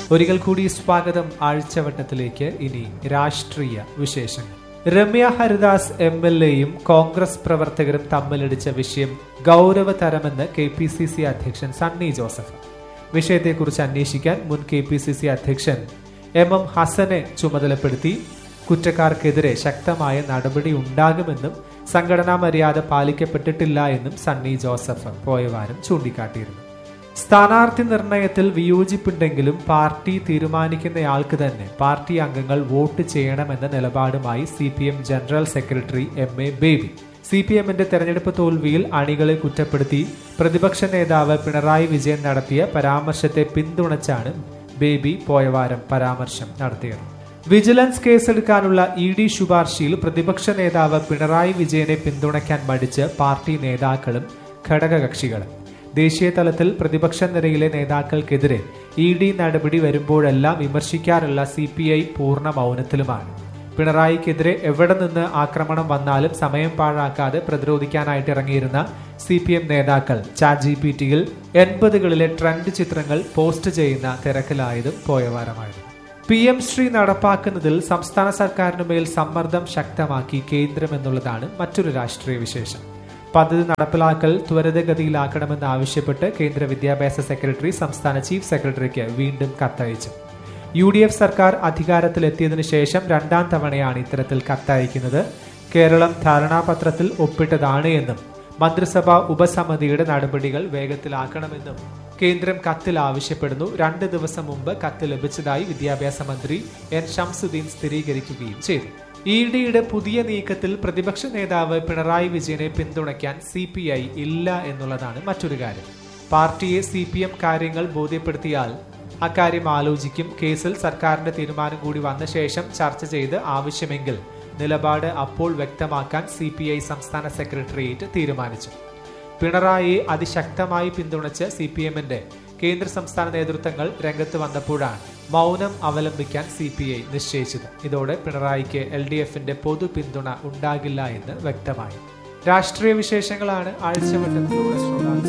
ഒരിക്കൽ കൂടി സ്വാഗതം ആഴ്ചവട്ടത്തിലേക്ക് ഇനി രാഷ്ട്രീയ വിശേഷങ്ങൾ രമ്യ ഹരിദാസ് എം എൽ എയും കോൺഗ്രസ് പ്രവർത്തകരും തമ്മിലടിച്ച വിഷയം ഗൗരവതരമെന്ന് കെ പി സി സി അധ്യക്ഷൻ സണ്ണി ജോസഫ് വിഷയത്തെക്കുറിച്ച് അന്വേഷിക്കാൻ മുൻ കെ പി സി സി അധ്യക്ഷൻ എം എം ഹസനെ ചുമതലപ്പെടുത്തി കുറ്റക്കാർക്കെതിരെ ശക്തമായ നടപടി ഉണ്ടാകുമെന്നും സംഘടനാ മര്യാദ പാലിക്കപ്പെട്ടിട്ടില്ല എന്നും സണ്ണി ജോസഫ് പോയ വാരം ചൂണ്ടിക്കാട്ടിയിരുന്നു സ്ഥാനാർത്ഥി നിർണയത്തിൽ വിയോജിപ്പുണ്ടെങ്കിലും പാർട്ടി തീരുമാനിക്കുന്നയാൾക്ക് തന്നെ പാർട്ടി അംഗങ്ങൾ വോട്ട് ചെയ്യണമെന്ന നിലപാടുമായി C P M general secretary M A Baby C P എമ്മിന്റെ തെരഞ്ഞെടുപ്പ് തോൽവിയിൽ അണികളെ കുറ്റപ്പെടുത്തി പ്രതിപക്ഷ നേതാവ് പിണറായി വിജയൻ നടത്തിയ പരാമർശത്തെ പിന്തുണച്ചാണ് ബേബി പോയവാരം പരാമർശം നടത്തിയത് വിജിലൻസ് കേസെടുക്കാനുള്ള ഇ ഡി ശുപാർശയിൽ പ്രതിപക്ഷ നേതാവ് പിണറായി വിജയനെ പിന്തുണയ്ക്കാൻ മടിച്ച് പാർട്ടി നേതാക്കളും ഘടകകക്ഷികളും ദേശീയ തലത്തിൽ പ്രതിപക്ഷ നിരയിലെ നേതാക്കൾക്കെതിരെ ഇ ഡി നടപടി വരുമ്പോഴെല്ലാം വിമർശിക്കാറുള്ള സി പി ഐ പൂർണ്ണ മൗനത്തിലുമാണ് പിണറായിക്കെതിരെ എവിടെ നിന്ന് ആക്രമണം വന്നാലും സമയം പാഴാക്കാതെ പ്രതിരോധിക്കാനായിട്ട് ഇറങ്ങിയിരുന്ന സി പി എം നേതാക്കൾ ചാറ്റ് ജി പി ടിയിൽ എൺപതുകളിലെ ട്രെൻഡ് ചിത്രങ്ങൾ പോസ്റ്റ് ചെയ്യുന്ന തിരക്കിലായതും പോയവാരമായിരുന്നു പി എം ശ്രീ നടപ്പാക്കുന്നതിൽ സംസ്ഥാന സർക്കാരിന് മേൽ സമ്മർദ്ദം ശക്തമാക്കി കേന്ദ്രം എന്നുള്ളതാണ് മറ്റൊരു രാഷ്ട്രീയ വിശേഷം പദ്ധതി നടപ്പിലാക്കൽ ത്വരിതഗതിയിലാക്കണമെന്ന് ആവശ്യപ്പെട്ട് കേന്ദ്ര വിദ്യാഭ്യാസ സെക്രട്ടറി സംസ്ഥാന ചീഫ് സെക്രട്ടറിക്ക് വീണ്ടും കത്തയച്ചു യു ഡി എഫ് സർക്കാർ അധികാരത്തിലെത്തിയതിനു ശേഷം രണ്ടാം തവണയാണ് ഇത്തരത്തിൽ കത്തയക്കുന്നത് കേരളം ധാരണാപത്രത്തിൽ ഒപ്പിട്ടതാണ് എന്നും മന്ത്രിസഭാ ഉപസമിതിയുടെ നടപടികൾ വേഗത്തിലാക്കണമെന്നും കേന്ദ്രം കത്തിൽ ആവശ്യപ്പെടുന്നു രണ്ട് ദിവസം മുമ്പ് കത്ത് ലഭിച്ചതായി വിദ്യാഭ്യാസ മന്ത്രി എൻ ഷംസുദ്ദീൻ സ്ഥിരീകരിക്കുകയും ചെയ്തു ഇ ഡിയുടെ പുതിയ നീക്കത്തിൽ പ്രതിപക്ഷ നേതാവ് പിണറായി വിജയനെ പിന്തുണയ്ക്കാൻ സി പി ഐ ഇല്ല എന്നുള്ളതാണ് മറ്റൊരു കാര്യം പാർട്ടിയെ സി പി എം കാര്യങ്ങൾ ബോധ്യപ്പെടുത്തിയാൽ അക്കാര്യം ആലോചിക്കും കേസിൽ സർക്കാരിന്റെ തീരുമാനം കൂടി വന്ന ശേഷം ചർച്ച ചെയ്ത് ആവശ്യമെങ്കിൽ നിലപാട് അപ്പോൾ വ്യക്തമാക്കാൻ സി പി ഐ സംസ്ഥാന സെക്രട്ടേറിയറ്റ് തീരുമാനിച്ചു പിണറായിയെ അതിശക്തമായി പിന്തുണച്ച് സി പി എമ്മിന്റെ കേന്ദ്ര സംസ്ഥാന നേതൃത്വങ്ങൾ രംഗത്ത് വന്നപ്പോഴാണ് മൗനം അവലംബിക്കാൻ സി പി ഐ നിശ്ചയിച്ചത് ഇതോടെ പിണറായിക്ക് എൽ ഡി എഫിന്റെ പൊതു പിന്തുണ ഉണ്ടാകില്ല എന്ന് വ്യക്തമായി രാഷ്ട്രീയ വിശേഷങ്ങളാണ് ആഴ്ചവട്ടത്തിലൂടെ ശ്രോതാക്കൾ